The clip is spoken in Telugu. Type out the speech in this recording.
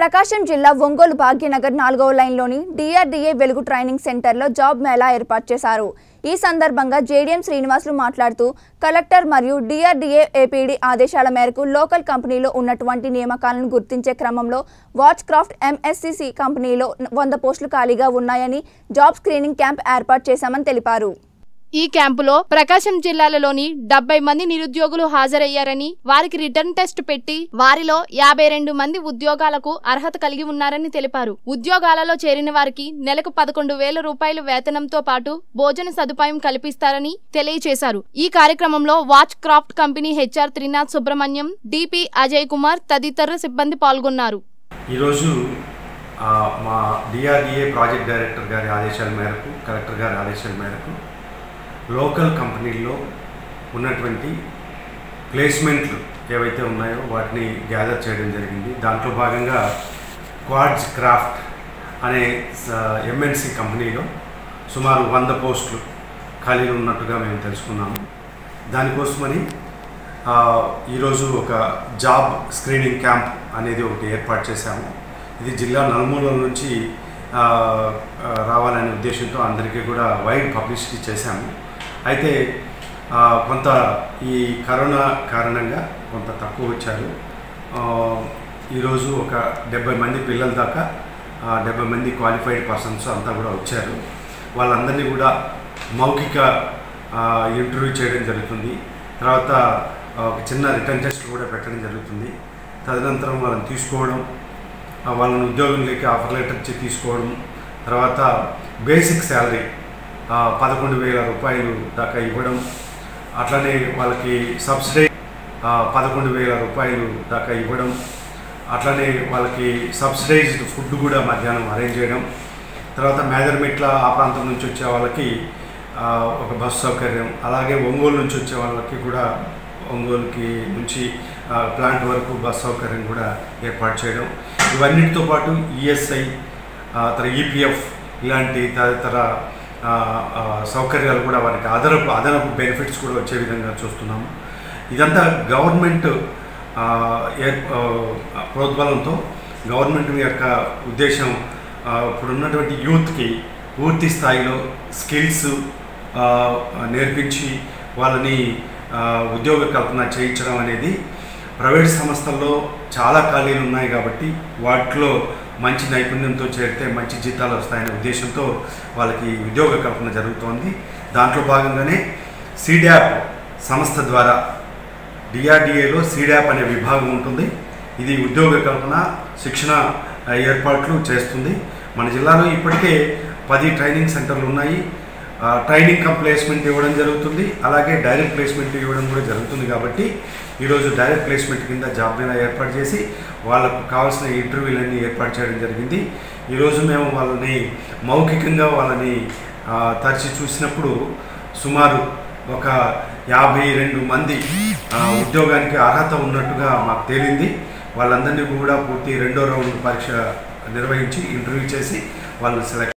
ప్రకాశం జిల్లా ఒంగోలు భాగ్యనగర్ నాలుగవ లైన్లోని డిఆర్డీఏ వెలుగు ట్రైనింగ్ సెంటర్లో జాబ్ మేళా ఏర్పాటు చేశారు ఈ సందర్భంగా జేడీఎం శ్రీనివాసులు మాట్లాడుతూ కలెక్టర్ మరియు డిఆర్డీఏ ఏపీడీ ఆదేశాల మేరకు లోకల్ కంపెనీలో ఉన్నటువంటి నియామకాలను గుర్తించే క్రమంలో వాచ్ క్రాఫ్ట్ ఎంఎస్సిసి కంపెనీలో వంద పోస్టులు ఖాళీగా ఉన్నాయని జాబ్ స్క్రీనింగ్ క్యాంప్ ఏర్పాటు చేశామని తెలిపారు ఈ క్యాంపులో ప్రకాశం జిల్లాలలోని డెబ్బై మంది నిరుద్యోగులు హాజరయ్యారని వారికి రిటర్న్ టెస్ట్ పెట్టి వారిలో యాభై రెండు మంది ఉద్యోగాలకు అర్హత కలిగి ఉన్నారని తెలిపారు ఉద్యోగాలలో చేరిన వారికి నెలకు పదకొండు వేల రూపాయల వేతనంతో పాటు భోజన సదుపాయం కల్పిస్తారని తెలియజేశారు ఈ కార్యక్రమంలో watch craft company HR Trinath Subrahmanyam DP Ajay Kumar తదితర సిబ్బంది పాల్గొన్నారు ఈరోజు ఆ, మా డిఆర్డిఏ ప్రాజెక్ట్ డైరెక్టర్ గారి ఆదేశాల మేరకు కలెక్టర్ గారి ఆదేశాల మేరకు లోకల్ కంపెనీల్లో ఉన్నటువంటి ప్లేస్మెంట్లు ఏవైతే ఉన్నాయో వాటిని గ్యాదర్ చేయడం జరిగింది దాంట్లో భాగంగా క్వాడ్స్ క్రాఫ్ట్ అనే ఎంఎన్సి కంపెనీలో సుమారు వంద పోస్టులు ఖాళీలు ఉన్నట్టుగా మేము తెలుసుకున్నాము దానికోసమని ఆ, ఈరోజు ఒక జాబ్ స్క్రీనింగ్ క్యాంప్ అనేది ఒకటి ఏర్పాటు చేశాము ఇది జిల్లా నలుమూలల నుంచి ఆ, ఆ, రావాలనే ఉద్దేశంతో అందరికీ కూడా వైడ్ పబ్లిసిటీ చేశాము అయితే ఆ, కొంత ఈ కరోనా కారణంగా కొంత తక్కువ వచ్చారు ఆ, ఈరోజు ఒక డెబ్బై మంది పిల్లల దాకా ఆ, డెబ్బై మంది క్వాలిఫైడ్ పర్సన్స్ అంతా కూడా వచ్చారు వాళ్ళందరినీ కూడా మౌఖిక ఆ, ఇంటర్వ్యూ చేయడం జరుగుతుంది తర్వాత ఆ, ఒక చిన్న రిటర్న్ టెస్ట్ కూడా పెట్టడం జరుగుతుంది తదనంతరం వాళ్ళని తీసుకోవడం ఆ, వాళ్ళని ఉద్యోగంలోకి ఆఫర్ లెటర్ ఇచ్చి తీసుకోవడం తర్వాత బేసిక్ శాలరీ పదకొండు వేల రూపాయలు దాకా ఇవ్వడం అట్లనే వాళ్ళకి సబ్సిడీ పదకొండు వేల రూపాయలు దాకా ఇవ్వడం అట్లనే వాళ్ళకి సబ్సిడైజ్డ్ ఫుడ్ కూడా మధ్యాహ్నం అరేంజ్ చేయడం తర్వాత మేదర్మిట్ల ఆ ప్రాంతం నుంచి వచ్చే వాళ్ళకి ఆ, ఒక బస్సు సౌకర్యం అలాగే ఒంగోలు నుంచి వచ్చే వాళ్ళకి కూడా ఒంగోలుకి నుంచి ఆ, ప్లాంట్ వరకు బస్ సౌకర్యం కూడా ఏర్పాటు చేయడం ఇవన్నిటితో పాటు ఈఎస్ఐ తర్వాత ఈపీఎఫ్ ఇలాంటి తదితర ఆ, ఆ, సౌకర్యాలు కూడా వారికి అదనపు అదనపు బెనిఫిట్స్ కూడా వచ్చే విధంగా చూస్తున్నాము ఇదంతా గవర్నమెంట్ ఆ, ఏర్ ఆ, ప్రోద్బలంతో గవర్నమెంట్ యొక్క ఉద్దేశం ఆ, ఇప్పుడున్నటువంటి యూత్కి పూర్తి స్థాయిలో స్కిల్స్ ఆ, నేర్పించి వాళ్ళని ఆ, ఉద్యోగ కల్పన చేయించడం అనేది ప్రైవేట్ సంస్థల్లో చాలా ఖాళీలు ఉన్నాయి కాబట్టి వాటిలో మంచి నైపుణ్యంతో చేరితే మంచి జీతాలు వస్తాయనే ఉద్దేశంతో వాళ్ళకి ఉద్యోగ కల్పన జరుగుతోంది దాంట్లో భాగంగానే సీడ్యాప్ సంస్థ ద్వారా డిఆర్డిఏలో సీడ్యాప్ అనే విభాగం ఉంటుంది ఇది ఉద్యోగ కల్పన శిక్షణ ఆ, ఏర్పాట్లు చేస్తుంది మన జిల్లాలో ఇప్పటికే పది ట్రైనింగ్ సెంటర్లు ఉన్నాయి ఆ, ట్రైనింగ్ కమ్ ప్లేస్మెంట్ ఇవ్వడం జరుగుతుంది అలాగే డైరెక్ట్ ప్లేస్మెంట్ ఇవ్వడం కూడా జరుగుతుంది కాబట్టి ఈరోజు డైరెక్ట్ ప్లేస్మెంట్ కింద జాబ్ మీద ఏర్పాటు చేసి వాళ్ళకు కావాల్సిన ఇంటర్వ్యూలన్నీ ఏర్పాటు చేయడం జరిగింది ఈరోజు మేము వాళ్ళని మౌఖికంగా వాళ్ళని ఆ, తరిచి చూసినప్పుడు సుమారు ఒక యాభై రెండు మంది ఆ, ఉద్యోగానికి అర్హత ఉన్నట్టుగా మాకు తేలింది వాళ్ళందరినీ కూడా పూర్తి రెండో రౌండ్ పరీక్ష నిర్వహించి ఇంటర్వ్యూ చేసి వాళ్ళని సెలెక్ట్